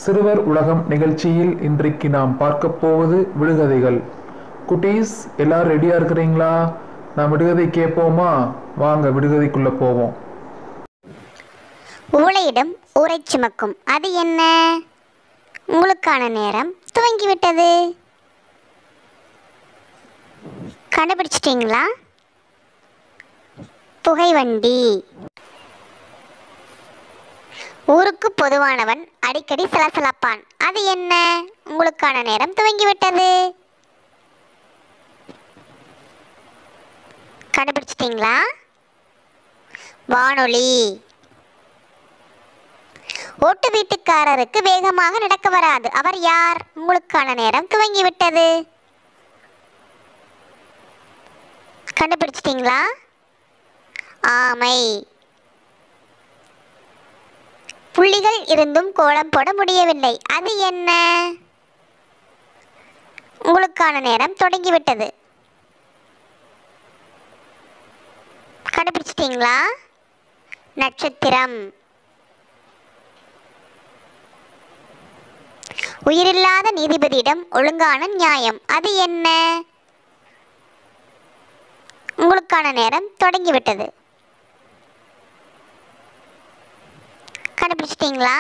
சிறுவர் உலகம் நிகழ்ச்சியில் இன்றைக்கு நாம் பார்க்க போவது விடுகதைகள் குட்டீஸ் எல்லாரும் ரெடியா இருக்கிறீங்களா நான் விடுகதை கேட்போமா வாங்க விடுகதைக்குள்ள போவோம் ஊழையிடம் ஊரை சுமக்கும் அது என்ன உங்களுக்கான நேரம் துவங்கிவிட்டது கண்டுபிடிச்சிட்டிங்களா புகைவண்டி ஊருக்கு பொதுவானவன் அடிக்கடி சலசலப்பான் அது என்ன உங்களுக்கான நேரம் துவங்கிவிட்டது கண்டுபிடிச்சிட்டிங்களா வானொலி ஓட்டு வீட்டுக்காரருக்கு வேகமாக நடக்க வராது அவர் யார் உங்களுக்கான நேரம் துவங்கிவிட்டது கண்டுபிடிச்சிட்டிங்களா ஆமை புள்ளிகள் இருந்தும் கோலம் போட முடியவில்லை அது என்ன உங்களுக்கான நேரம் தொடங்கிவிட்டது கண்டுபிடிச்சிட்டிங்களா நட்சத்திரம் உயிரில்லாத நீதிபதியிடம் ஒழுங்கான நியாயம் அது என்ன உங்களுக்கான நேரம் தொடங்கிவிட்டது கண்டுபிடிச்சிட்டிங்களா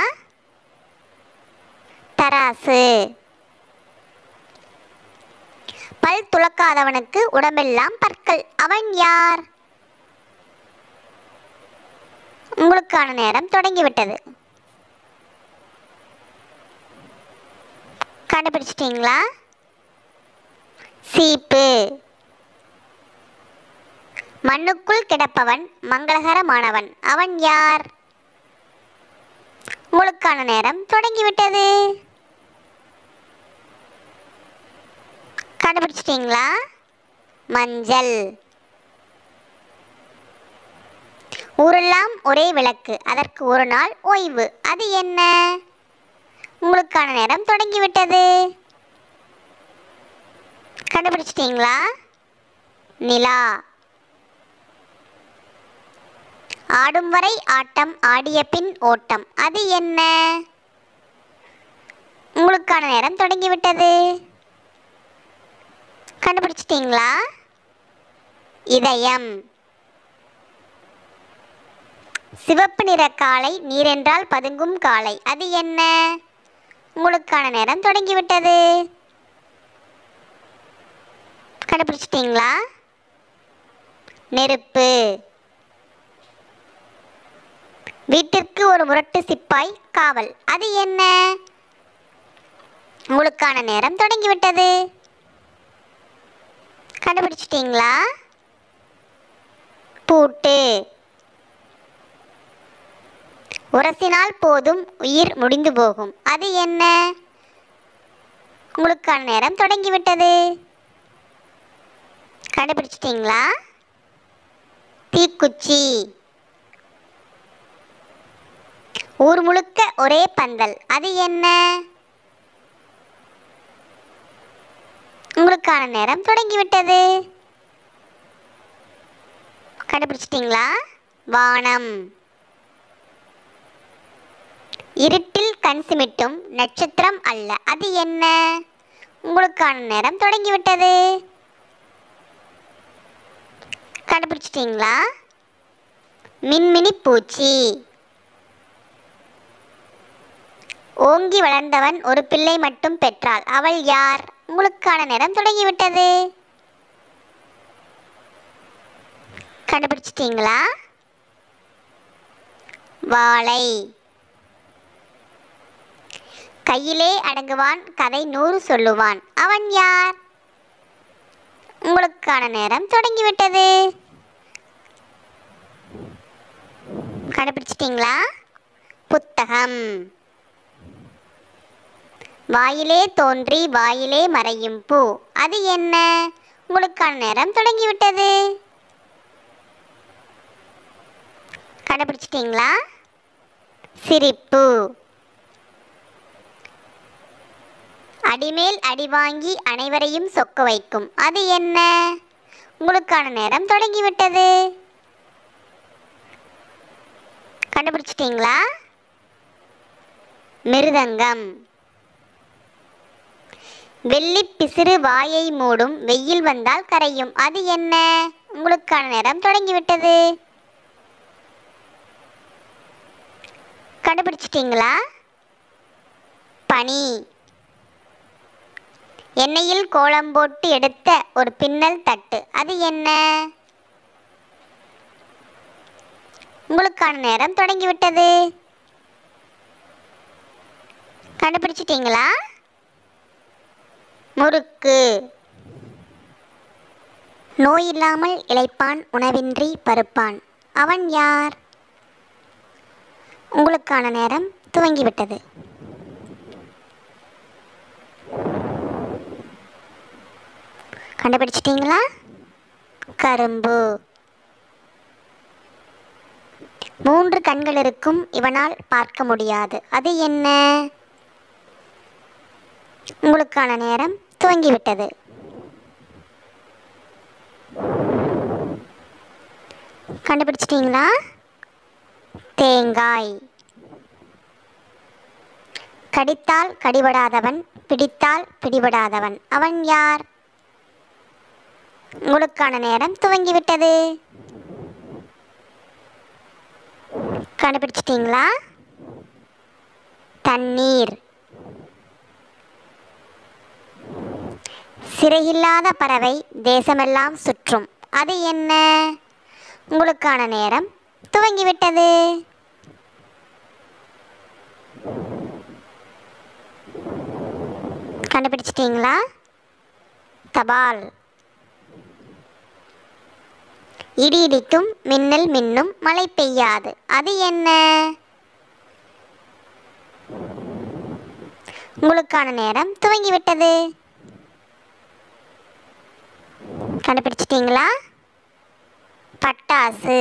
தராசு பல் துளக்காதவனுக்கு உடம்பெல்லாம் பற்கள் அவன் யார் உங்களுக்கான நேரம் தொடங்கிவிட்டது கண்டுபிடிச்சிட்டிங்களா சீப்பு மண்ணுக்குள் கிடப்பவன் மங்களகரமானவன் அவன் யார் உங்களுக்கான நேரம் தொடங்கிவிட்டது கண்டுபிடிச்சிட்டிங்களா மஞ்சள் ஊரெல்லாம் ஒரே விளக்கு அதற்கு ஒரு நாள் ஓய்வு அது என்ன உங்களுக்கான நேரம் தொடங்கிவிட்டது கண்டுபிடிச்சிட்டிங்களா நிலா ஆடும் வரை ஆட்டம் ஆடிய பின் ஓட்டம் அது என்ன உங்களுக்கான நேரம் தொடங்கிவிட்டது கண்டுபிடிச்சிட்டிங்களா இதயம் சிவப்பு நிற காளை நீரென்றால் பதுங்கும் காளை அது என்ன உங்களுக்கான நேரம் தொடங்கிவிட்டது கண்டுபிடிச்சிட்டிங்களா நெருப்பு வீட்டிற்கு ஒரு முரட்டு சிப்பாய் காவல் அது என்ன உங்களுக்கான நேரம் தொடங்கிவிட்டது கண்டுபிடிச்சிட்டிங்களா பூட்டு உரசினால் போதும் உயிர் முடிந்து போகும் அது என்ன உங்களுக்கான நேரம் தொடங்கிவிட்டது கண்டுபிடிச்சிட்டிங்களா தீக்குச்சி ஊர் முழுக்க ஒரே பந்தல் அது என்ன உங்களுக்கான நேரம் தொடங்கிவிட்டது கண்டுபிடிச்சிட்டிங்களா வானம் இருட்டில் கண் சிமிட்டும் நட்சத்திரம் அல்ல அது என்ன உங்களுக்கான நேரம் தொடங்கிவிட்டது கண்டுபிடிச்சிட்டிங்களா மின்மினி பூச்சி ஓங்கி வளர்ந்தவன் ஒரு பிள்ளை மட்டும் பெற்றாள் அவள் யார் உங்களுக்கான நேரம் தொடங்கிவிட்டது கண்டுபிடிச்சிட்டிங்களா வாழை கையிலே அடங்குவான் கதை நூறு சொல்லுவான் அவன் யார் உங்களுக்கான நேரம் தொடங்கிவிட்டது கண்டுபிடிச்சிட்டிங்களா புத்தகம் வாயிலே தோன்றி வாயிலே மறையும் பூ அது என்ன உங்களுக்கான நேரம் தொடங்கிவிட்டது கண்டுபிடிச்சிட்டிங்களா சிரிப்பு அடிமேல் அடி வாங்கி அனைவரையும் சொக்க வைக்கும் அது என்ன உங்களுக்கான நேரம் தொடங்கிவிட்டது கண்டுபிடிச்சிட்டிங்களா மிருதங்கம் வெள்ளி பிசிறு வாயை மூடும் வெயில் வந்தால் கரையும் அது என்ன உங்களுக்கான நேரம் தொடங்கிவிட்டது கண்டுபிடிச்சிட்டீங்களா பனி எண்ணெயில் கோலம் போட்டு எடுத்த ஒரு பின்னல் தட்டு அது என்ன உங்களுக்கான நேரம் தொடங்கிவிட்டது கண்டுபிடிச்சிட்டீங்களா முறுக்கு நோய் இல்லாமல் இளைப்பான் உணவின்றி பருப்பான் அவன் யார் உங்களுக்கான நேரம் துவங்கிவிட்டது கண்டுபிடிச்சிட்டீங்களா கரும்பு மூன்று கண்கள் இருக்கும் இவனால் பார்க்க முடியாது அது என்ன உங்களுக்கான நேரம் துவங்கிவிட்டது கண்டுபிடிச்சிட்டீங்களா தேங்காய் கடித்தால் கடிபடாதவன் பிடித்தால் பிடிபடாதவன் அவன் யார் உங்களுக்கான நேரம் துவங்கிவிட்டது கண்டுபிடிச்சிட்டீங்களா தண்ணீர் சிறையில்லாத பறவை தேசமெல்லாம் சுற்றும் அது என்ன உங்களுக்கான நேரம் துவங்கிவிட்டது கண்டுபிடிச்சிட்டீங்களா தபால் இடி இடிக்கும் மின்னல் மின்னும் மழை பெய்யாது அது என்ன உங்களுக்கான நேரம் துவங்கிவிட்டது கண்டுபிடிச்சிட்டீங்களா பட்டாசு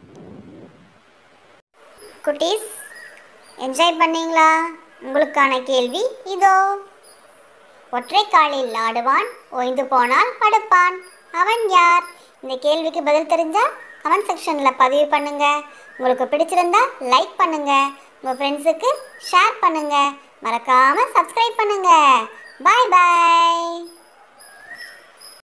குட்டீஸ் என்ஜாய் பண்ணீங்களா உங்களுக்கான கேள்வி இதோ ஒற்றை காலில் ஆடுவான் ஓய்ந்து போனால் படுப்பான் அவன் யார் இந்த கேள்விக்கு பதில் தெரிஞ்சா கமெண்ட் செக்ஷனில் பதிவு பண்ணுங்க உங்களுக்கு பிடிச்சிருந்தா லைக் பண்ணுங்க உங்கள் ஃப்ரெண்ட்ஸுக்கு ஷேர் பண்ணுங்க மறக்காம சப்ஸ்கிரைப் பண்ணுங்க பாய் பாய்